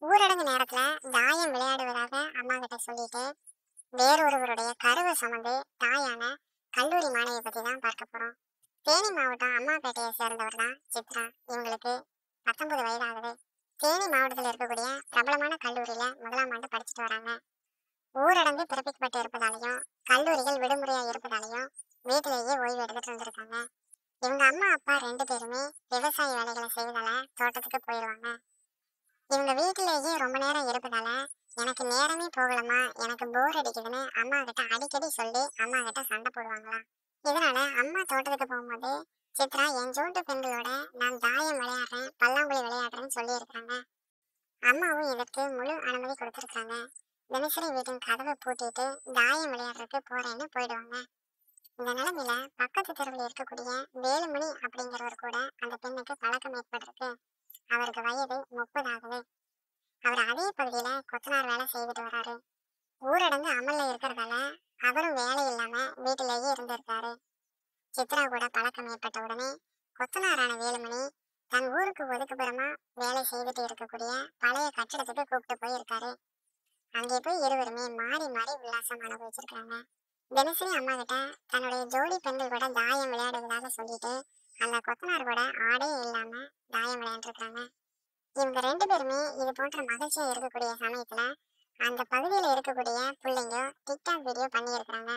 ஊரடங்கு நேரத்துல தாயம் விளையாடுவதாக அம்மா கிட்ட சொல்லிட்டு வேறொருவருடைய கருவை சுமந்து தாயான கல்லூரி மாணவியை பத்தி தான் பார்க்க போறோம் தேனி மாவட்டம் அம்மாப்பேட்டையை சேர்ந்தவர் தான் சித்ரா இவங்களுக்கு பத்தொன்பது வயதாகுது தேனி மாவட்டத்தில் இருக்கக்கூடிய பிரபலமான கல்லூரியில முதலாம் ஆண்டு படிச்சுட்டு வராங்க ஊரடங்கு பிறப்பிக்கப்பட்டு இருப்பதாலையும் கல்லூரிகள் விடுமுறையா இருப்பதாலையும் வீட்டிலேயே ஓய்வு எடுத்துட்டு இருந்திருக்காங்க இவங்க அம்மா அப்பா ரெண்டு பேருமே விவசாய வேலைகளை செய்வதால தோட்டத்துக்கு போயிடுவாங்க இவங்க வீட்டிலேயே ரொம்ப நேரம் இருப்பதால எனக்கு நேரமே போகலமா எனக்கு போர் அடிக்குதுன்னு அம்மா கிட்ட அடிக்கடி சொல்லி அம்மா கிட்ட சண்டை போடுவாங்களாம் இதனால அம்மா தோட்டத்துக்கு போகும்போது சித்ரா என் ஜோட்டு பெண்களோட நான் தாயம் விளையாடுறேன் பல்லாங்குழி விளையாடுறேன்னு சொல்லி இருக்காங்க அம்மாவும் இதற்கு முழு அனுமதி கொடுத்துருக்காங்க தினசரி வீட்டின் கதவை பூட்டிட்டு தாயம் விளையாடுறதுக்கு போறேன்னு போயிடுவாங்க இந்த நிலைமையில பக்கத்து தெருவில் இருக்கக்கூடிய வேலுமணி அப்படிங்கிறவர் கூட அந்த பெண்ணுக்கு பழக்கம் ஏற்பட்டிருக்கு அவருக்கு வயது முப்பது ஆகுது அவர் அதே பகுதியில கொத்தனார் வேலை செய்துட்டு வராரு ஊரடங்கு அமல்ல இருக்கிறதால அவரும் வேலை இல்லாம வீட்டிலேயே இருந்திருக்காரு சித்ரா கூட பழக்கம் ஏற்பட்ட உடனே கொத்தனாரான வேலுமணி தன் ஊருக்கு ஒதுக்குப்புறமா வேலை செய்துட்டு இருக்கக்கூடிய பழைய கட்டிடத்துக்கு கூப்பிட்டு போயிருக்காரு அங்கே போய் இருவருமே மாறி மாறி உல்லாசம் அனுபவிச்சிருக்காங்க தினசரி அம்மா கிட்ட தன்னுடைய ஜோடி பெண்கள் கூட தாயம் விளையாடுவதாக சொல்லிட்டு அந்த கொத்தனார் கூட ஆடே இல்லாம தாயம் விளையாண்டுருக்காங்க இவங்க ரெண்டு பேருமே இது போன்ற மகிழ்ச்சியா இருக்கக்கூடிய சமயத்துல அந்த பகுதியில இருக்கக்கூடிய பிள்ளைங்க டிக்டாக் வீடியோ பண்ணியிருக்காங்க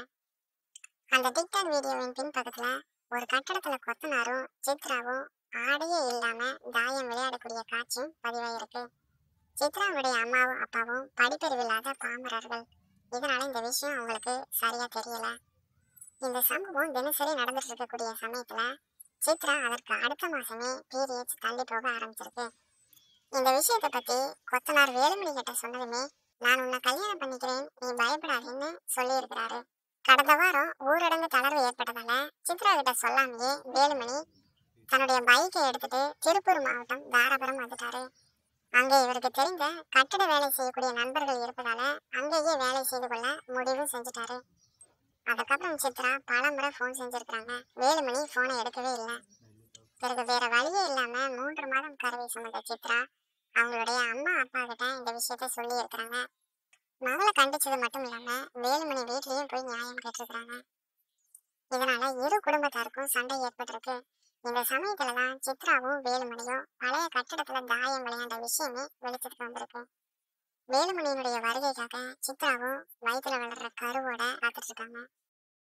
அந்த டிக்டாக் வீடியோவின் பின்பக்கத்துல ஒரு கட்டடத்துல கொத்தனாரும் சித்ராவும் ஆடையே இல்லாம தாயம் விளையாடக்கூடிய காட்சியும் பதிவாயிருக்கு சித்ராவுடைய அம்மாவும் அப்பாவும் படிப்பறிவில்லாத பாமரர்கள் இதனால இந்த விஷயம் அவங்களுக்கு சரியா தெரியல இந்த சம்பவம் தினசரி நடந்துட்டு இருக்கக்கூடிய சமயத்துல சித்ரா அதற்கு அடுத்த மாசமே பீரியட்ஸ் தள்ளி போக ஆரம்பிச்சிருக்கு இந்த விஷயத்தை பத்தி கொத்தனார் வேலுமணி கிட்ட சொன்னதுமே நான் உன்னை கல்யாணம் பண்ணிக்கிறேன் நீ பயப்படாதேன்னு சொல்லியிருக்கிறாரு கடந்த வாரம் ஊரடங்கு தளர்வு ஏற்பட்டதால சித்ரா கிட்ட சொல்லாமையே வேலுமணி தன்னுடைய பைக்கை எடுத்துட்டு திருப்பூர் மாவட்டம் தாராபுரம் வந்துட்டாரு அங்கே இவருக்கு தெரிந்த கட்டிட வேலை செய்யக்கூடிய நண்பர்கள் இருப்பதால அங்கேயே வேலை செய்து கொள்ள முடிவு செஞ்சுட்டாரு அதுக்கப்புறம் சித்ரா பல முறை ஃபோன் செஞ்சிருக்காங்க வேலுமணி ஃபோனை எடுக்கவே இல்லை பிறகு வேற வழியே இல்லாம மூன்று மாதம் கருவை சுமந்த சித்ரா அவங்களுடைய அம்மா அப்பா கிட்ட இந்த விஷயத்த சொல்லி இருக்கிறாங்க மகளை கண்டிச்சது மட்டும் இல்லாம வேலுமணி வீட்லயும் போய் நியாயம் கேட்டிருக்கிறாங்க இதனால இரு குடும்பத்தாருக்கும் சண்டை ஏற்பட்டிருக்கு இந்த சமயத்துலதான் சித்ராவும் வேலுமணியும் பழைய கட்டிடத்துல தாயம் விளையாண்ட விஷயமே வெளிச்சத்துக்கு வந்திருக்கு வேலுமணியினுடைய வருகைக்காக சித்ராவும் வயிற்றுல வளர்ற கருவோட காத்துட்டு இருக்காங்க